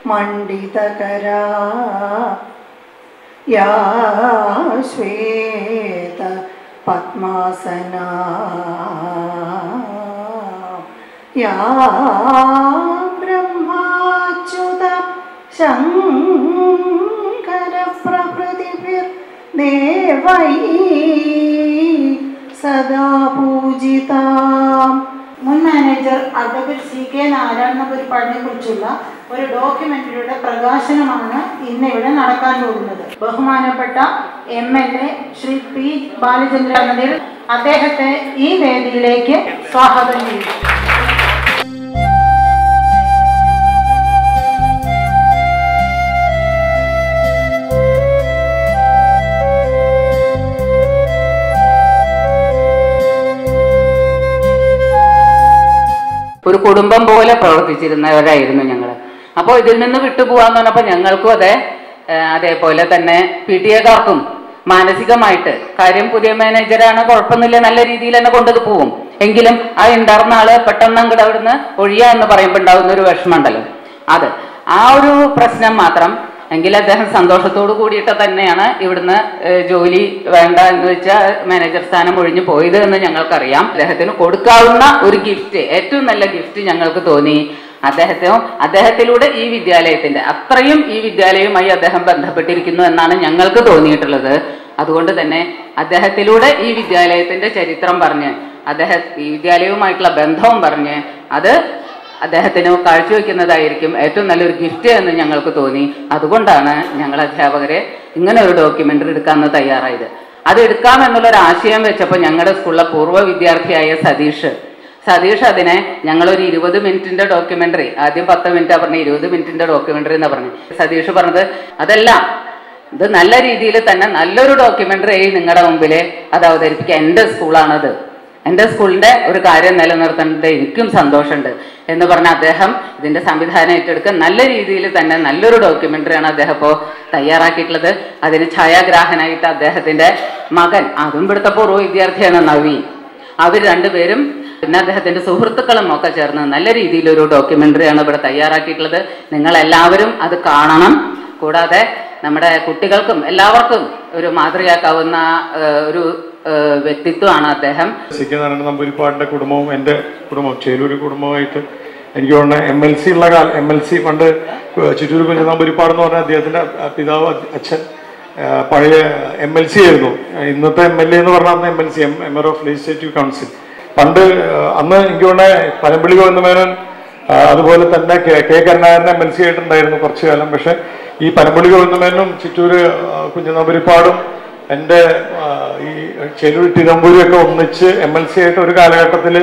മണ്ഡിതകരാ യാ ശ്വേത പത്മാസനാ യാ ബ്രഹ്മാച്യുത ശങ്കര പ്രഭൃതിഭിർ ദേവൈ സദാ പൂജിതാം മുൻ manager advocate C K Narayana പരിപാടിനെ കുറിച്ചുള്ള ഒരു ഡോക്യുമെന്ററിയുടെ പ്രകാശനമാണ് ഇന്ന് ഇവിടെ നടക്കാൻ പോകുന്നത് ബഹുമാനപ്പെട്ട M L A Shri P ബാലചന്ദ്രനദിൽ അദ്ദേഹത്തെ ഈ വേദിയിലേക്ക് സ്വാഗതം ചെയ്യുന്നു ഒരു കുടുംബം പോലെ പ്രവർത്തിച്ചിരുന്നവരായിരുന്നു ഞങ്ങൾ അപ്പോൾ ഇതിൽ നിന്ന് വിട്ടുപോകാന്ന് പറഞ്ഞപ്പോൾ ഞങ്ങൾക്കും അതെ ആ, അതേപോലെ തന്നെ പി ടി എക്കാർക്കും മാനസികമായിട്ട് കാര്യം പുതിയ മാനേജറാണ് കുഴപ്പമൊന്നുമില്ല നല്ല രീതിയിൽ തന്നെ കൊണ്ടത് പോകും എങ്കിലും ആ ഉണ്ടായിരുന്ന ആള് പെട്ടെന്ന് അങ്ങോട്ട് അവിടുന്ന് ഒഴിയാ എന്ന് പറയുമ്പോൾ ഉണ്ടാകുന്ന ഒരു വിഷമമുണ്ടല്ലോ അത് ആ ഒരു പ്രശ്നം മാത്രം എങ്കിൽ അദ്ദേഹം സന്തോഷത്തോടു കൂടിയിട്ട് തന്നെയാണ് ഇവിടുന്ന് ഏഹ്, ജോലി വേണ്ട എന്ന് വെച്ചാൽ മാനേജർ സ്ഥാനം ഒഴിഞ്ഞു പോയത് എന്ന് ഞങ്ങൾക്കറിയാം അദ്ദേഹത്തിന് കൊടുക്കാവുന്ന ഒരു ഗിഫ്റ്റ് ഏറ്റവും നല്ല ഗിഫ്റ്റ് ഞങ്ങൾക്ക് തോന്നി അദ്ദേഹത്തിനും അദ്ദേഹത്തിലൂടെ ഈ വിദ്യാലയത്തിന്റെ അത്രയും ഈ വിദ്യാലയവുമായി അദ്ദേഹം ബന്ധപ്പെട്ടിരിക്കുന്നു എന്നാണ് ഞങ്ങൾക്ക് തോന്നിയിട്ടുള്ളത് അതുകൊണ്ട് തന്നെ അദ്ദേഹത്തിലൂടെ ഈ വിദ്യാലയത്തിന്റെ ചരിത്രം പറഞ്ഞ് അദ്ദേഹം ഈ വിദ്യാലയവുമായിട്ടുള്ള ബന്ധവും പറഞ്ഞ് അത് അദ്ദേഹത്തിന് കാഴ്ചവെക്കുന്നതായിരിക്കും ഏറ്റവും നല്ലൊരു ഗിഫ്റ്റ് എന്ന് ഞങ്ങൾക്ക് തോന്നി അതുകൊണ്ടാണ് ഞങ്ങൾ അധ്യാപകരെ ഇങ്ങനെ ഒരു ഡോക്യുമെന്ററി എടുക്കാമെന്ന് തയ്യാറായത് അത് എടുക്കാം എന്നുള്ളൊരു ആശയം വെച്ചപ്പോൾ ഞങ്ങളുടെ സ്കൂളിലെ പൂർവ്വ വിദ്യാർത്ഥിയായ സതീഷ് സതീഷ് അതിനെ ഞങ്ങളൊരു ഇരുപത് മിനിറ്റിന്റെ ഡോക്യുമെന്ററി ആദ്യം പത്ത് മിനിറ്റാ പറഞ്ഞ ഇരുപത് മിനിറ്റിന്റെ ഡോക്യുമെന്ററി എന്ന് പറഞ്ഞു സതീഷ് പറഞ്ഞത് അതല്ല ഇത് നല്ല രീതിയിൽ തന്നെ നല്ലൊരു ഡോക്യുമെന്ററി ആയി നിങ്ങളുടെ മുമ്പിൽ അത് അവതരിപ്പിക്കുക എൻ്റെ സ്കൂളാണത് എൻ്റെ സ്കൂളിൻ്റെ ഒരു കാര്യം നിലനിർത്തേണ്ടത് എനിക്കും സന്തോഷമുണ്ട് എന്ന് പറഞ്ഞ അദ്ദേഹം ഇതിൻ്റെ സംവിധാനം ഏറ്റെടുക്കാൻ നല്ല രീതിയിൽ തന്നെ നല്ലൊരു ഡോക്യുമെൻ്ററിയാണ് അദ്ദേഹം ഇപ്പോൾ തയ്യാറാക്കിയിട്ടുള്ളത് അതിന് ഛായാഗ്രാഹനായിട്ട് അദ്ദേഹത്തിൻ്റെ മകൻ അതും ഇവിടുത്തെ പൂർവ്വ വിദ്യാർത്ഥിയാണ് നവി അവർ രണ്ടുപേരും പിന്നെ അദ്ദേഹത്തിന്റെ സുഹൃത്തുക്കളും ഒക്കെ ചേർന്ന് നല്ല രീതിയിലൊരു ഡോക്യുമെന്ററിയാണ് ഇവിടെ തയ്യാറാക്കിയിട്ടുള്ളത് നിങ്ങൾ എല്ലാവരും അത് കാണണം കൂടാതെ നമ്മുടെ കുട്ടികൾക്കും എല്ലാവർക്കും ഒരു മാതൃകയാക്കാവുന്ന ഏഹ്, ഒരു ഏഹ്, വ്യക്തിത്വമാണ് അദ്ദേഹം സി കെ നാരായണ നമ്പൂരിപ്പാടിന്റെ കുടുംബവും എൻ്റെ കുടുംബം ചേലൂര് കുടുംബമായിട്ട് എനിക്ക് തോന്നുന്നു എം എൽ സി ഉള്ള കാലം എം എൽ സി പണ്ട് ചുറ്റൂർ കുഞ്ഞു നമ്പൂരിപ്പാട് എന്ന് പറഞ്ഞ അദ്ദേഹത്തിന്റെ പിതാവ് അച്ഛൻ ആ, പഴയ എം എൽ സി ആയിരുന്നു ഇന്നത്തെ എം എൽ എ എന്ന് പറഞ്ഞാൽ M L C member of legislative council പണ്ട് ആ, അന്ന് എനിക്ക് തോന്നുന്നത് പനമ്പിളി ഗോവിന്ദമേനോൻ ആ, അതുപോലെ തന്നെ K K Karunakaran M L C ആയിട്ടുണ്ടായിരുന്നു കുറച്ചു കാലം പക്ഷെ ഈ പനമ്പള്ളി ഗോവിന്ദമേനും ചിറ്റൂര് ആ, കുഞ്ഞനമ്പൂരിപ്പാടും എൻ്റെ ആ, ഈ ചെലൂർ തിരുവമ്പൂരും ഒക്കെ ഒന്നിച്ച് എം എൽ സി ആയിട്ട് ഒരു കാലഘട്ടത്തിൽ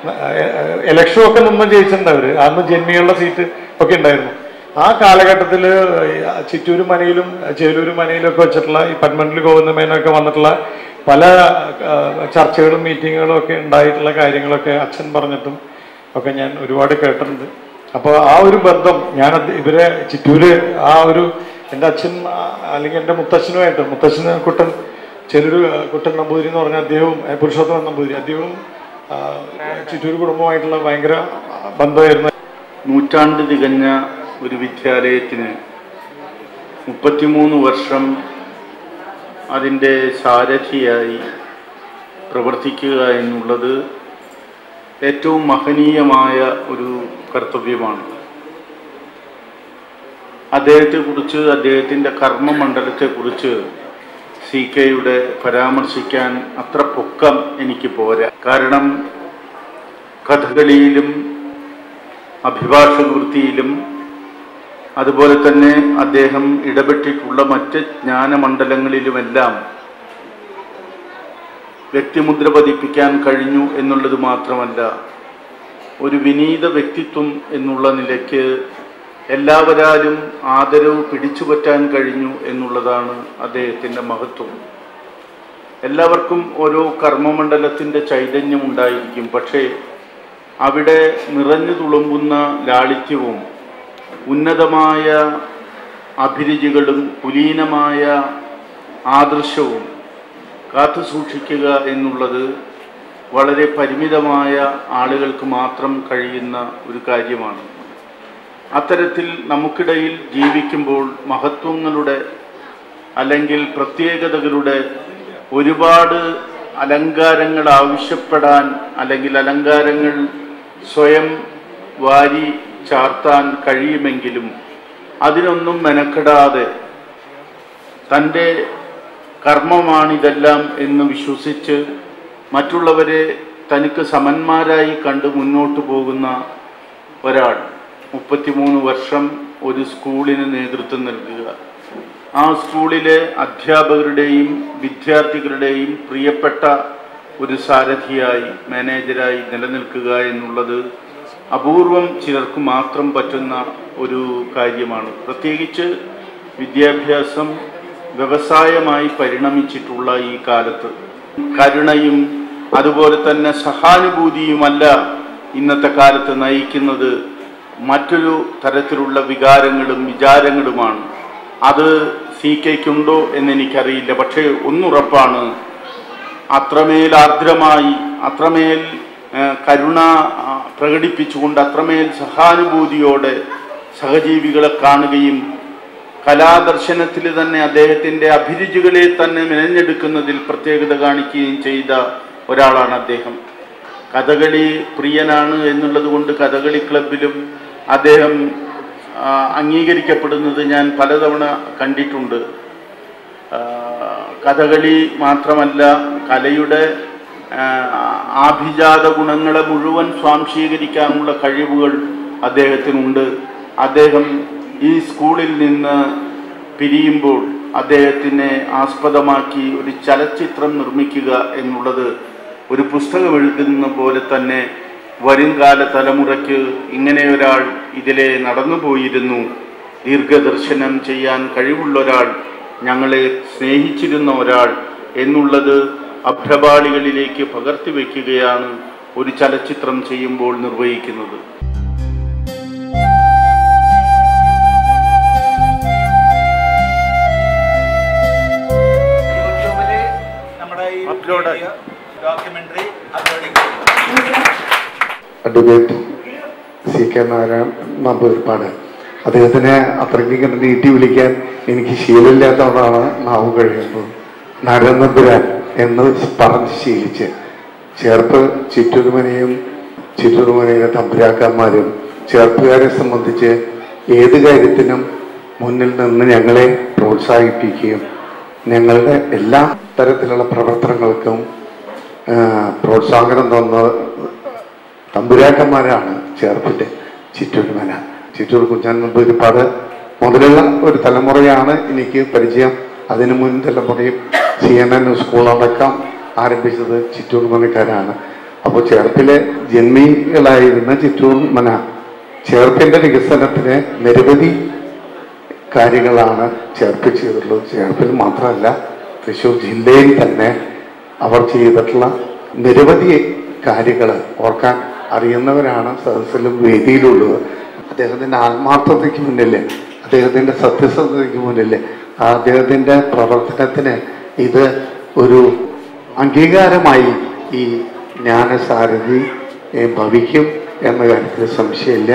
ഇലക്ഷൻ ഒക്കെ നിന്ന് ജയിച്ചിട്ടുണ്ട് അവര് അന്ന് ജന്മികളുടെ സീറ്റ് ഒക്കെ ഉണ്ടായിരുന്നു ആ കാലഘട്ടത്തിൽ ചിറ്റൂര് മനയിലും ചേലൂര് മനയിലും ഒക്കെ വെച്ചിട്ടുള്ള ഈ പന്മണ്ഡലി ഗോവിന്ദമേനൊക്കെ വന്നിട്ടുള്ള പല ആ, ചർച്ചകളും മീറ്റിങ്ങുകളും ഒക്കെ ഉണ്ടായിട്ടുള്ള കാര്യങ്ങളൊക്കെ അച്ഛൻ പറഞ്ഞിട്ടും ഒക്കെ ഞാൻ ഒരുപാട് കേട്ടിട്ടുണ്ട് അപ്പോൾ ആ ഒരു ബന്ധം ഞാൻ അത് ഇവരെ ചിറ്റൂര് ആ ഒരു എൻ്റെ അച്ഛൻ ആ, അല്ലെങ്കിൽ എൻ്റെ മുത്തച്ഛനുമായിട്ട് മുത്തച്ഛന് കുട്ടൻ ചെലൊരു കുട്ടൻ നമ്പൂതിരി എന്ന് പറഞ്ഞ അദ്ദേഹവും ഏ, പുരുഷോത്തമൻ നമ്പൂതിരി അദ്ദേഹവും ആ, ചിറ്റൂര് കുടുംബമായിട്ടുള്ള ഭയങ്കര ബന്ധമായിരുന്നു നൂറ്റാണ്ട് തികഞ്ഞ ഒരു വിദ്യാലയത്തിന് മുപ്പത്തിമൂന്ന് വർഷം അതിൻ്റെ സാരഥിയായി പ്രവർത്തിക്കുക എന്നുള്ളത് ഏറ്റവും മഹനീയമായ ഒരു കർത്തവ്യമാണ് അദ്ദേഹത്തെക്കുറിച്ച് അദ്ദേഹത്തിൻ്റെ കർമ്മമണ്ഡലത്തെക്കുറിച്ച് സി കെയുടെ പരാമർശിക്കാൻ അത്ര പൊക്കം എനിക്ക് പോരാ കാരണം കഥകളിയിലും അഭിഭാഷക വൃത്തിയിലും അതുപോലെ തന്നെ അദ്ദേഹം ഇടപെട്ടിട്ടുള്ള മറ്റ് ജ്ഞാനമണ്ഡലങ്ങളിലുമെല്ലാം വ്യക്തിമുദ്ര പതിപ്പിക്കാൻ കഴിഞ്ഞു എന്നുള്ളത് മാത്രമല്ല ഒരു വിനീത വ്യക്തിത്വം എന്നുള്ള നിലയ്ക്ക് എല്ലാവരാലും ആദരവ് പിടിച്ചുപറ്റാൻ കഴിഞ്ഞു എന്നുള്ളതാണ് അദ്ദേഹത്തിൻ്റെ മഹത്വം എല്ലാവർക്കും ഓരോ കർമ്മമണ്ഡലത്തിൻ്റെ ചൈതന്യം ഉണ്ടായിരിക്കും പക്ഷേ അവിടെ നിറഞ്ഞു തുളുമ്പുന്ന ലാളിത്യവും ഉന്നതമായ അഭിരുചികളും കുലീനമായ ആദർശവും കാത്തു സൂക്ഷിക്കുക എന്നുള്ളത് വളരെ പരിമിതമായ ആളുകൾക്ക് മാത്രം കഴിയുന്ന ഒരു കാര്യമാണ് അത്തരത്തിൽ നമുക്കിടയിൽ ജീവിക്കുമ്പോൾ മഹത്വങ്ങളുടെ അല്ലെങ്കിൽ പ്രത്യേകതകളുടെ ഒരുപാട് അലങ്കാരങ്ങൾ ആവശ്യപ്പെടാൻ അല്ലെങ്കിൽ അലങ്കാരങ്ങൾ സ്വയം വാരി ചാർത്താൻ കഴിയുമെങ്കിലും അതിനൊന്നും മെനക്കെടാതെ തൻ്റെ കർമ്മമാണിതെല്ലാം എന്ന് വിശ്വസിച്ച് മറ്റുള്ളവരെ തനിക്ക് സമന്മാരായി കണ്ട് മുന്നോട്ട് പോകുന്ന ഒരാൾ മുപ്പത്തിമൂന്ന് വർഷം ഒരു സ്കൂളിന് നേതൃത്വം നൽകുക ആ സ്കൂളിലെ അധ്യാപകരുടെയും വിദ്യാർത്ഥികളുടെയും പ്രിയപ്പെട്ട ഒരു സാരഥിയായി മാനേജരായി നിലനിൽക്കുക എന്നുള്ളത് അപൂർവം ചിലർക്ക് മാത്രം പറ്റുന്ന ഒരു കാര്യമാണ് പ്രത്യേകിച്ച് വിദ്യാഭ്യാസം വ്യവസായമായി പരിണമിച്ചിട്ടുള്ള ഈ കാലത്ത് കരുണയും അതുപോലെ തന്നെ സഹാനുഭൂതിയുമല്ല ഇന്നത്തെ കാലത്ത് നയിക്കുന്നത് മറ്റൊരു തരത്തിലുള്ള വികാരങ്ങളും വിചാരങ്ങളുമാണ് അത് സി കെക്കുണ്ടോ എന്നെനിക്കറിയില്ല പക്ഷേ ഒന്നുറപ്പാണ് അത്രമേൽ ആർദ്രമായി അത്രമേൽ ആ, കരുണ ആ, പ്രകടിപ്പിച്ചുകൊണ്ട് അത്രമേൽ സഹാനുഭൂതിയോടെ സഹജീവികളെ കാണുകയും കലാദർശനത്തിൽ തന്നെ അദ്ദേഹത്തിൻ്റെ അഭിരുചികളെ തന്നെ മെനഞ്ഞെടുക്കുന്നതിൽ പ്രത്യേകത കാണിക്കുകയും ചെയ്ത ഒരാളാണ് അദ്ദേഹം കഥകളി പ്രിയനാണ് എന്നുള്ളത് കൊണ്ട് കഥകളി ക്ലബിലും അദ്ദേഹം ആ, അംഗീകരിക്കപ്പെടുന്നത് ഞാൻ പലതവണ കണ്ടിട്ടുണ്ട് ആ, കഥകളി മാത്രമല്ല കലയുടെ ആ, ആഭിജാത ഗുണങ്ങളെ മുഴുവൻ സ്വാംശീകരിക്കാനുള്ള കഴിവുകൾ അദ്ദേഹത്തിനുണ്ട് അദ്ദേഹം ഈ സ്കൂളിൽ നിന്ന് പിരിയുമ്പോൾ അദ്ദേഹത്തിനെ ആസ്പദമാക്കി ഒരു ചലച്ചിത്രം നിർമ്മിക്കുക എന്നുള്ളത് ഒരു പുസ്തകം എഴുതുന്ന പോലെ തന്നെ വരുംകാല തലമുറയ്ക്ക് ഇങ്ങനെ ഒരാൾ ഇതിലെ നടന്നുപോയിരുന്നു ദീർഘദർശനം ചെയ്യാൻ കഴിവുള്ള ഒരാൾ ഞങ്ങളെ സ്നേഹിച്ചിരുന്ന ഒരാൾ എന്നുള്ളത് അഭ്രപാളികളിലേക്ക് പകർത്തി വയ്ക്കുകയാണ് ഒരു ചലച്ചിത്രം ചെയ്യുമ്പോൾ നിർവഹിക്കുന്നത് യൂട്യൂബില് നമ്മുടെ ഈ Upload ആയി. Documentary uploading advocate C K Narayanan Namboothiripad അദ്ദേഹത്തിനെ അത്രയ്ക്ക് ഇങ്ങനെ നീട്ടി വിളിക്കാൻ എനിക്ക് ശീലമില്ലാത്തതുകൊണ്ടാണ് നാവ് കഴിയുന്നത് നാരായണൻ നമ്പുരാൻ എന്ന് പറഞ്ഞ് ശീലിച്ച് ചേർപ്പ് ചിറ്റൂരുമനയും ചിറ്റൂരുമനയിലെ തമ്പുരാക്കന്മാരും ചേർപ്പുകാരെ സംബന്ധിച്ച് ഏത് കാര്യത്തിനും മുന്നിൽ നിന്ന് ഞങ്ങളെ പ്രോത്സാഹിപ്പിക്കുകയും ഞങ്ങളുടെ എല്ലാ തരത്തിലുള്ള പ്രവർത്തനങ്ങൾക്കും ആ, പ്രോത്സാഹനം തന്ന തമ്പുരാക്കന്മാരാണ് ചേർപ്പിൻ്റെ ചിറ്റൂർമന ചിറ്റൂർ കുഞ്ഞാൻ നമ്പൂതിരിപ്പാട് മുതലുള്ള ഒരു തലമുറയാണ് എനിക്ക് പരിചയം അതിനു മുൻ തലമുറയും സി എൻ എൻ സ്കൂളടക്കം ആരംഭിച്ചത് ചിറ്റൂർ മനക്കാരാണ് അപ്പോൾ ചേർപ്പിലെ ജന്മികളായിരുന്ന ചിറ്റൂർ മന ചേർപ്പിൻ്റെ വികസനത്തിന് നിരവധി കാര്യങ്ങളാണ് ചേർപ്പ് ചെയ്തിട്ടുള്ളത് ചേർപ്പിൽ മാത്രമല്ല തൃശ്ശൂർ ജില്ലയിൽ തന്നെ അവർ ചെയ്തിട്ടുള്ള നിരവധി കാര്യങ്ങൾ ഓർക്കാൻ അറിയുന്നവരാണ് സദസ്സിലും വേദിയിലുള്ളത് അദ്ദേഹത്തിൻ്റെ ആത്മാർത്ഥതയ്ക്ക് മുന്നിൽ അദ്ദേഹത്തിൻ്റെ സത്യസന്ധതയ്ക്ക് മുന്നിൽ ആ അദ്ദേഹത്തിൻ്റെ പ്രവർത്തനത്തിന് ഇത് ഒരു അംഗീകാരമായി ഈ ജ്ഞാനസാരഥി ഏ, ഭവിക്കും എന്ന കാര്യത്തിൽ സംശയമില്ല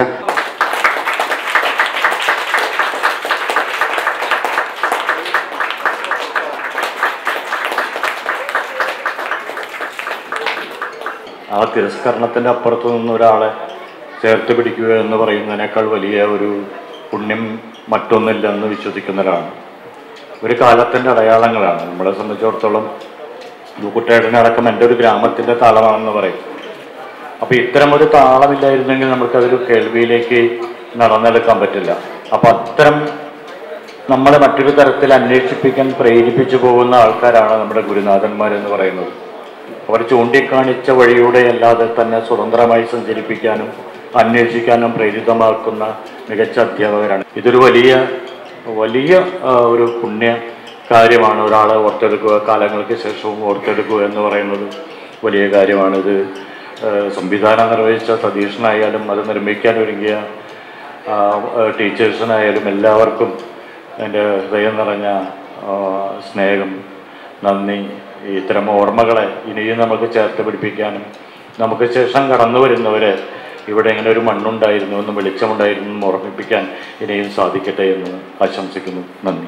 ആ തിരസ്കരണത്തിൻ്റെ അപ്പുറത്ത് നിന്ന് ഒരാളെ ചേർത്ത് പിടിക്കുക എന്ന് പറയുന്നതിനേക്കാൾ വലിയ ഒരു പുണ്യം മറ്റൊന്നില്ല എന്ന് വിശ്വസിക്കുന്ന ഒരാളാണ് ഒരു കാലത്തിൻ്റെ അടയാളങ്ങളാണ് നമ്മളെ സംബന്ധിച്ചിടത്തോളം കുട്ടേടനടക്കം എൻ്റെ ഒരു ഗ്രാമത്തിൻ്റെ താളമാണെന്ന് പറയും അപ്പോൾ ഇത്തരം ഒരു താളമില്ലായിരുന്നെങ്കിൽ നമുക്കതൊരു കേൾവിയിലേക്ക് നടന്നെടുക്കാൻ പറ്റില്ല അപ്പോൾ അത്തരം നമ്മളെ മറ്റൊരു തരത്തിൽ അന്വേഷിപ്പിക്കാൻ പ്രേരിപ്പിച്ചു പോകുന്ന ആൾക്കാരാണ് നമ്മുടെ ഗുരുനാഥന്മാരെന്ന് പറയുന്നത് അവർ ചൂണ്ടിക്കാണിച്ച വഴിയൂടെ അല്ലാതെ തന്നെ സ്വതന്ത്രമായി സഞ്ചരിപ്പിക്കാനും അന്വേഷിക്കാനും പ്രേരിതമാക്കുന്ന മികച്ച അധ്യാപകരാണ് ഇതൊരു വലിയ വലിയ ആ, ഒരു പുണ്യ കാര്യമാണ് ഒരാളെ ഓർത്തെടുക്കുക കാലങ്ങൾക്ക് ശേഷവും ഓർത്തെടുക്കുക എന്ന് പറയുന്നത് വലിയ കാര്യമാണ് ഇത് ആ, സംവിധാനം നിർവഹിച്ച സതീഷനായാലും അത് നിർമ്മിക്കാൻ ഒരുങ്ങിയ ആ, ആ, ടീച്ചേഴ്സിനായാലും എല്ലാവർക്കും എൻ്റെ ഹൃദയം നിറഞ്ഞ ആ, സ്നേഹം നന്ദി ഇത്തരം ഓർമ്മകളെ ഇനിയും നമുക്ക് ചേർത്ത് പിടിപ്പിക്കാനും നമുക്ക് ശേഷം കടന്നു വരുന്നവരെ ഇവിടെ ഇങ്ങനെ ഒരു മണ്ണുണ്ടായിരുന്നു എന്നും വെളിച്ചമുണ്ടായിരുന്നു എന്നും ഓർമ്മിപ്പിക്കാൻ ഇനിയും സാധിക്കട്ടെ എന്ന് ആശംസിക്കുന്നു നന്ദി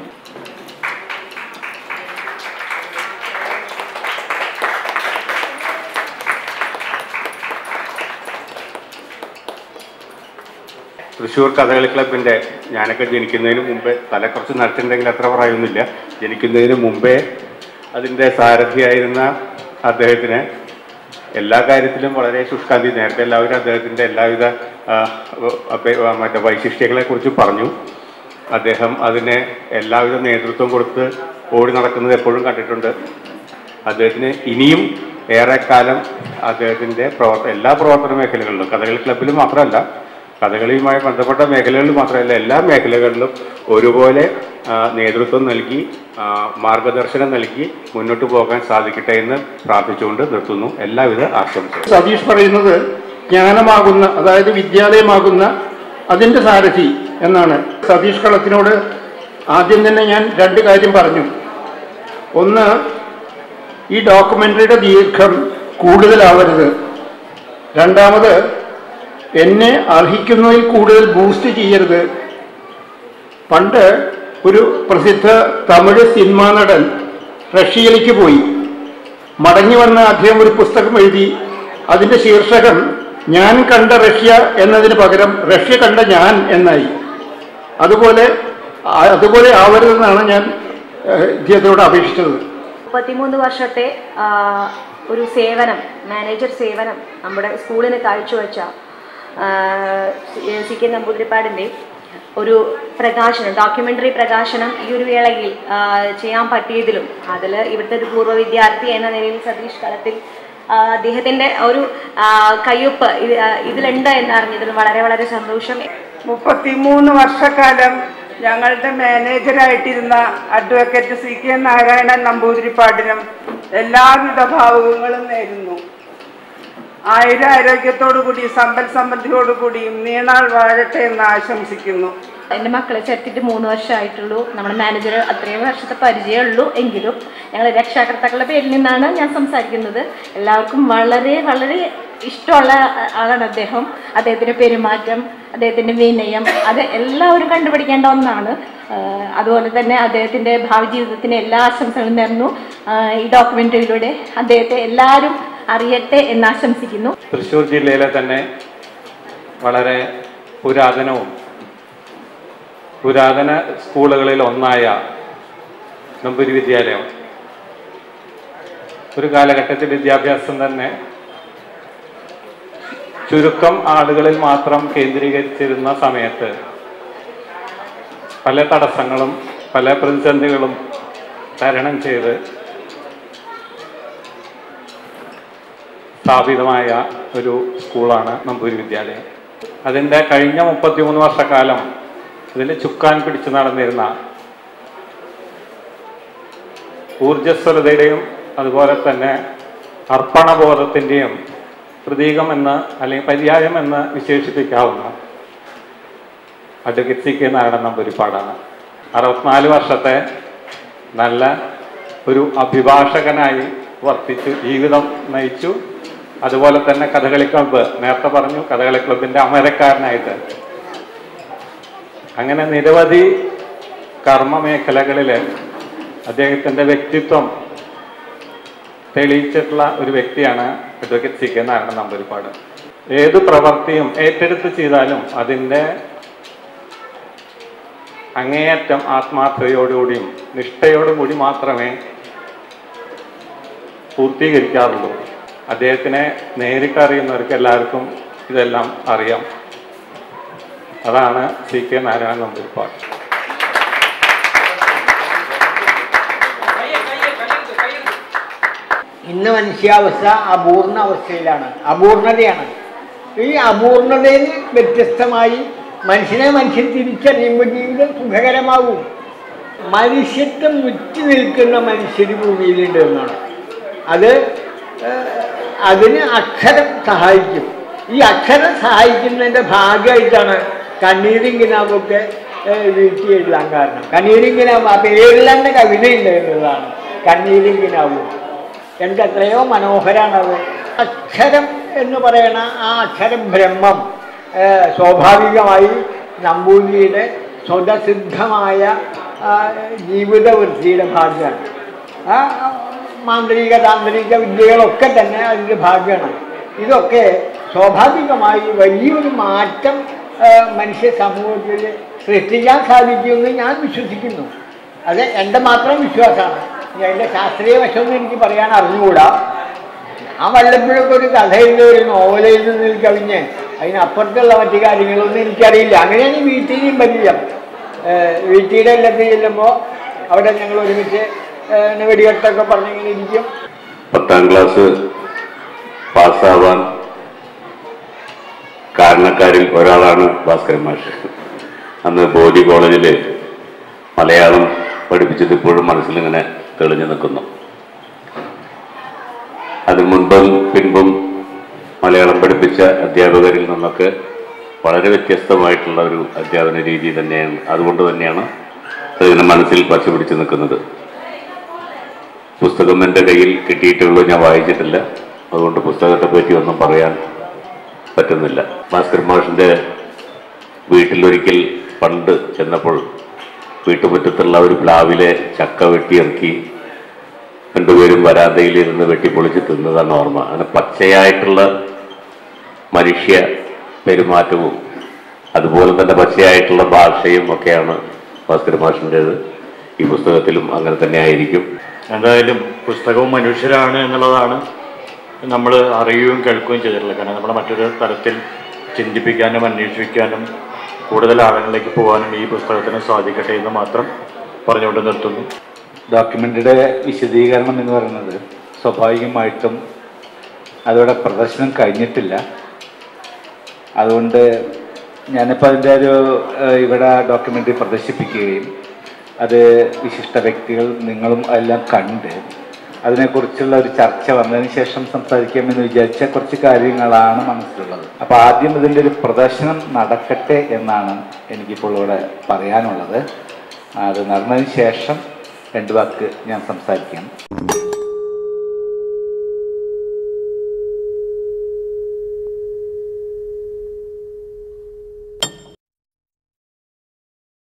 തൃശ്ശൂർ കഥകളി ക്ലബിൻ്റെ ഞാനൊക്കെ ജനിക്കുന്നതിന് മുമ്പേ തല കുറച്ച് നരച്ചിട്ടുണ്ടെങ്കിൽ അത്ര പറയുന്നില്ല ജനിക്കുന്നതിന് മുമ്പേ അതിൻ്റെ സാരഥിയായിരുന്ന അദ്ദേഹത്തിന് എല്ലാ കാര്യത്തിലും വളരെ ശുഷ്കാന്തി നേരത്തെ എല്ലാവരും അദ്ദേഹത്തിൻ്റെ എല്ലാവിധ ആ, അപ്പെ- ആ, മറ്റേ വൈശിഷ്ട്യങ്ങളെക്കുറിച്ച് പറഞ്ഞു അദ്ദേഹം അതിന് എല്ലാവിധ നേതൃത്വം കൊടുത്ത് ഓടി നടക്കുന്നത് എപ്പോഴും കണ്ടിട്ടുണ്ട് അദ്ദേഹത്തിന് ഇനിയും ഏറെക്കാലം അദ്ദേഹത്തിൻ്റെ പ്രവർത്തന എല്ലാ പ്രവർത്തന മേഖലകളിലും കഥകളി ക്ലബിൽ മാത്രമല്ല കഥകളിയുമായി ബന്ധപ്പെട്ട മേഖലകളിൽ മാത്രമല്ല എല്ലാ മേഖലകളിലും ഒരുപോലെ ആ, നേതൃത്വം നൽകി ആ, മാർഗദർശനം നൽകി മുന്നോട്ട് പോകാൻ സാധിക്കട്ടെ എന്ന് പ്രാർത്ഥിച്ചുകൊണ്ട് നിർത്തുന്നു എല്ലാവിധ ആശംസകളും സതീഷ് പറയുന്നത് ജ്ഞാനമാകുന്ന അതായത് വിദ്യാലയമാകുന്ന അതിൻ്റെ സാരഥി എന്നാണ് സതീഷ് കളത്തിനോട് ആദ്യം തന്നെ ഞാൻ രണ്ട് കാര്യം പറഞ്ഞു ഒന്ന് ഈ ഡോക്യുമെൻ്ററിയുടെ ദീർഘം കൂടുതലാവരുത് രണ്ടാമത് എന്നെ അർഹിക്കുന്നതിൽ കൂടുതൽ ബൂസ്റ്റ് ചെയ്യരുത് പണ്ട് ഒരു പ്രസിദ്ധ തമിഴ് സിനിമാ നടൻ റഷ്യയിലേക്ക് പോയി മടങ്ങി വന്ന അദ്ദേഹം ഒരു പുസ്തകം എഴുതി അതിന്റെ ശീർഷകം ഞാൻ കണ്ട റഷ്യ എന്നതിന് പകരം റഷ്യ കണ്ട ഞാൻ എന്നായി അതുപോലെ ആ- അതുപോലെ ആവരുതെന്നാണ് ഞാൻ ഏഹ്, ഇദ്ദേഹത്തോട് അപേക്ഷിച്ചത് മുപ്പത്തിമൂന്ന് വർഷത്തെ ആ, ഒരു സേവനം മാനേജർ സേവനം നമ്മുടെ സ്കൂളിന് കാഴ്ചവെച്ച ആ, സി- സി കെ നമ്പൂതിരിപ്പാടിൻ്റെ ഒരു പ്രകാശനം ഡോക്യുമെൻ്ററി പ്രകാശനം ഈ ഒരു വേളയിൽ ആ, ചെയ്യാൻ പറ്റിയതിലും അതിൽ ഇവിടുത്തെ ഒരു പൂർവ്വ വിദ്യാർത്ഥി എന്ന നിലയിൽ സതീഷ് കളത്തിൽ ആ, അദ്ദേഹത്തിൻ്റെ ഒരു ആ, കയ്യൊപ്പ് ഇത്, ആ, ഇതിലുണ്ട് എന്നറിഞ്ഞതിൽ വളരെ വളരെ സന്തോഷം മുപ്പത്തിമൂന്ന് വർഷക്കാലം ഞങ്ങളുടെ മാനേജരായിട്ടിരുന്ന അഡ്വക്കേറ്റ് സി കെ നാരായണൻ നമ്പൂതിരിപ്പാടിനും എല്ലാവിധ ഭാവുകങ്ങളും നേരുന്നു ആയുര ആരോഗ്യത്തോടുകൂടി സമ്പൽ സമൃദ്ധിയോടുകൂടിയും നീണാൾ വാഴട്ടെ എന്ന് ആശംസിക്കുന്നു എൻ്റെ മക്കളെ ചേർത്തിട്ട് മൂന്ന് വർഷമായിട്ടുള്ളൂ നമ്മുടെ മാനേജർ അത്രയും വർഷത്തെ പരിചയമുള്ളൂ എങ്കിലും ഞങ്ങൾ രക്ഷാകർത്താക്കളുടെ പേരിൽ നിന്നാണ് ഞാൻ സംസാരിക്കുന്നത് എല്ലാവർക്കും വളരെ വളരെ ഇഷ്ടമുള്ള ആളാണ് അദ്ദേഹം അദ്ദേഹത്തിൻ്റെ പെരുമാറ്റം അദ്ദേഹത്തിൻ്റെ വിനയം അത് എല്ലാവരും കണ്ടുപിടിക്കേണ്ട ഒന്നാണ് ആഹ് അതുപോലെ തന്നെ അദ്ദേഹത്തിൻ്റെ ഭാവി ജീവിതത്തിന് എല്ലാ ആശംസകളും നേർന്നു ആഹ് ഈ ഡോക്യുമെൻ്ററിയിലൂടെ അദ്ദേഹത്തെ എല്ലാവരും അറിയട്ടെ എന്ന് ആശംസിക്കുന്നു തൃശ്ശൂർ ജില്ലയിലെ തന്നെ വളരെ പുരാതനവും പുരാതന സ്കൂളുകളിൽ ഒന്നായ നമ്പൂരി വിദ്യാലയം ഒരു കാലഘട്ടത്തിൽ വിദ്യാഭ്യാസം തന്നെ ചുരുക്കം ആളുകളിൽ മാത്രം കേന്ദ്രീകരിച്ചിരുന്ന സമയത്ത് പല തടസ്സങ്ങളും പല പ്രതിസന്ധികളും തരണം ചെയ്ത് സ്ഥാപിതമായ ഒരു സ്കൂളാണ് നമ്പൂരി വിദ്യാലയം അതിൻ്റെ കഴിഞ്ഞ മുപ്പത്തിമൂന്ന് വർഷക്കാലം ഇതിൽ ചുക്കാൻ പിടിച്ചു നടന്നിരുന്ന ഊർജ്ജസ്വലതയുടെയും അതുപോലെ തന്നെ അർപ്പണബോധത്തിൻ്റെയും പ്രതീകമെന്ന് അല്ലെങ്കിൽ പര്യായം എന്ന് വിശേഷിപ്പിക്കാവുന്ന അഡ്വക്കേറ്റ് സി കെ നാരായണൻ നമ്പൂരിപ്പാടാണ് അറുപത്തിനാല് വർഷത്തെ നല്ല ഒരു അഭിഭാഷകനായി വർത്തിച്ചു ജീവിതം നയിച്ചു അതുപോലെ തന്നെ കഥകളി ക്ലബ്ബ് നേരത്തെ പറഞ്ഞു കഥകളി ക്ലബിൻ്റെ അമരക്കാരനായിട്ട് അങ്ങനെ നിരവധി കർമ്മ മേഖലകളിൽ അദ്ദേഹത്തിൻ്റെ വ്യക്തിത്വം തെളിയിച്ചിട്ടുള്ള ഒരു വ്യക്തിയാണ് advocate C K Narayanan Namboodiripad ഏത് പ്രവൃത്തിയും ഏറ്റെടുത്ത് ചെയ്താലും അതിൻ്റെ അങ്ങേയറ്റം ആത്മാർത്ഥതയോടുകൂടിയും നിഷ്ഠയോടും കൂടി മാത്രമേ പൂർത്തീകരിക്കാറുള്ളൂ അദ്ദേഹത്തിനെ നേരിട്ട് അറിയുന്നവർക്ക് എല്ലാവർക്കും ഇതെല്ലാം അറിയാം അതാണ് സി കെ നാരായണൻ നമ്പൂരിപ്പാട് ഇന്ന് മനുഷ്യാവസ്ഥ അപൂർണ അവസ്ഥയിലാണ് അപൂർണതയാണ് ഈ അപൂർണതയിൽ വ്യത്യസ്തമായി മനുഷ്യനെ മനുഷ്യൻ തിരിച്ചറിയുമ്പോൾ ജീവിതം സുഖകരമാവും മനുഷ്യത്വം മുറ്റി നിൽക്കുന്ന മനുഷ്യർ ഭൂമിയിലുണ്ട് എന്നാണ് അത് ഏഹ്, അതിന് അക്ഷരം സഹായിക്കും ഈ അക്ഷരം സഹായിക്കുന്നതിൻ്റെ ഭാഗമായിട്ടാണ് കണ്ണീരിങ്കിനാവൊക്കെ വീട്ടിൽ എഴുതാൻ കാരണം കണ്ണീരിങ്കിനാവ് ആ പേരിൽ തന്നെ കവിതയുണ്ട് എന്നുള്ളതാണ് കണ്ണീരിങ്കിനാവും എനിക്ക് എത്രയോ മനോഹരാണത് അക്ഷരം എന്ന് പറയുന്ന ആ അക്ഷരം ബ്രഹ്മം ഏഹ്, സ്വാഭാവികമായി നമ്പൂതിരിയുടെ സ്വതസിദ്ധമായ ആ, ജീവിത വൃത്തിയുടെ ഭാഗമാണ് ആ ആ, മാന്ത്രിക താന്ത്രിക വിദ്യകളൊക്കെ തന്നെ അതിൻ്റെ ഭാഗമാണ് ഇതൊക്കെ സ്വാഭാവികമായി വലിയൊരു മാറ്റം ആ, മനുഷ്യ സമൂഹത്തിൽ സൃഷ്ടിക്കാൻ സാധിക്കുമെന്ന് ഞാൻ വിശ്വസിക്കുന്നു അത് എൻ്റെ മാത്രം വിശ്വാസമാണ് ഇനി അതിൻ്റെ ശാസ്ത്രീയ വശമൊന്നും എനിക്ക് പറയാൻ അറിഞ്ഞുകൂടാ ആ വല്ലപ്പോഴൊക്കെ ഒരു കഥ എഴുതി ഒരു നോവൽ എഴുതുന്നതിൽ കവിഞ്ഞ് അതിനപ്പുറത്തുള്ള മറ്റു കാര്യങ്ങളൊന്നും എനിക്കറിയില്ല അങ്ങനെയാണ് ഈ വീട്ടിലെയും പരിചയം ഏഹ് വീട്ടിയുടെ എല്ലാത്തിൽ ചെല്ലുമ്പോൾ അവിടെ ഞങ്ങൾ ഒരുമിച്ച് ഏഹ് വെടികെട്ടൊക്കെ പറഞ്ഞിങ്ങനെ ഇരിക്കും പത്താം ക്ലാസ് പാസ്സാവാൻ കാരണക്കാരിൽ ഒരാളാണ് ഭാസ്കരൻ മാഷ് അന്ന് ബോധി കോളേജിൽ മലയാളം പഠിപ്പിച്ചത് ഇപ്പോഴും മനസ്സിലിങ്ങനെ തെളിഞ്ഞു നിൽക്കുന്നു അതിന് മുൻപും പിൻപും മലയാളം പഠിപ്പിച്ച അധ്യാപകരിൽ നിന്നൊക്കെ വളരെ വ്യത്യസ്തമായിട്ടുള്ള ഒരു അധ്യാപന രീതി തന്നെയാണ് അതുകൊണ്ട് തന്നെയാണ് അതിങ്ങനെ മനസ്സിൽ പച്ച പിടിച്ച് നിൽക്കുന്നത് പുസ്തകം എൻ്റെ കയ്യിൽ കിട്ടിയിട്ടുള്ളൂ ഞാൻ വായിച്ചിട്ടില്ല അതുകൊണ്ട് പുസ്തകത്തെ പറ്റി ഒന്നും പറയാൻ പറ്റുന്നില്ല ഭാസ്കർ മാഷിൻ്റെ വീട്ടിലൊരിക്കൽ പണ്ട് ചെന്നപ്പോൾ വീട്ടുമുറ്റത്തുള്ള ഒരു പ്ലാവിലെ ചക്ക വെട്ടിയിറക്കി രണ്ടുപേരും വരാന്തയിൽ ഇരുന്ന് വെട്ടിപ്പൊളിച്ച് തിന്നതാണ് ഓർമ്മ അങ്ങനെ പച്ചയായിട്ടുള്ള മനുഷ്യ പെരുമാറ്റവും അതുപോലെ തന്നെ പച്ചയായിട്ടുള്ള ഭാഷയും ഒക്കെയാണ് ഭാസ്കര മാഷിൻ്റേത് ഈ പുസ്തകത്തിലും അങ്ങനെ തന്നെ ആയിരിക്കും എന്തായാലും പുസ്തകവും മനുഷ്യരാണ് എന്നുള്ളതാണ് നമ്മൾ അറിയുകയും കേൾക്കുകയും ചെയ്തിട്ടുള്ളത് കാരണം നമ്മളെ മറ്റൊരു തരത്തിൽ ചിന്തിപ്പിക്കാനും അന്വേഷിക്കാനും കൂടുതൽ ആഴങ്ങളിലേക്ക് പോകാനും ഈ പുസ്തകത്തിന് സാധിക്കട്ടെ എന്ന് മാത്രം പറഞ്ഞുകൊണ്ട് നിർത്തുന്നു ഡോക്യുമെൻ്ററിയുടെ വിശദീകരണം എന്ന് പറയുന്നത് സ്വാഭാവികമായിട്ടും അതോടെ പ്രദർശനം കഴിഞ്ഞിട്ടില്ല അതുകൊണ്ട് ഞാനിപ്പോൾ അതിൻ്റെ ഒരു ഏഹ്, ഇവിടെ ഡോക്യുമെൻ്ററി പ്രദർശിപ്പിക്കുകയും അത് വിശിഷ്ട വ്യക്തികൾ നിങ്ങളും എല്ലാം കണ്ട് അതിനെക്കുറിച്ചുള്ള ഒരു ചർച്ച വന്നതിന് ശേഷം സംസാരിക്കാമെന്ന് വിചാരിച്ച കുറച്ച് കാര്യങ്ങളാണ് മനസ്സിലുള്ളത് അപ്പോൾ ആദ്യം ഇതിൻ്റെ ഒരു പ്രദർശനം നടക്കട്ടെ എന്നാണ് എനിക്കിപ്പോൾ ഇവിടെ പറയാനുള്ളത് അത് നടന്നതിന് ശേഷം രണ്ട് വാക്ക് ഞാൻ സംസാരിക്കാം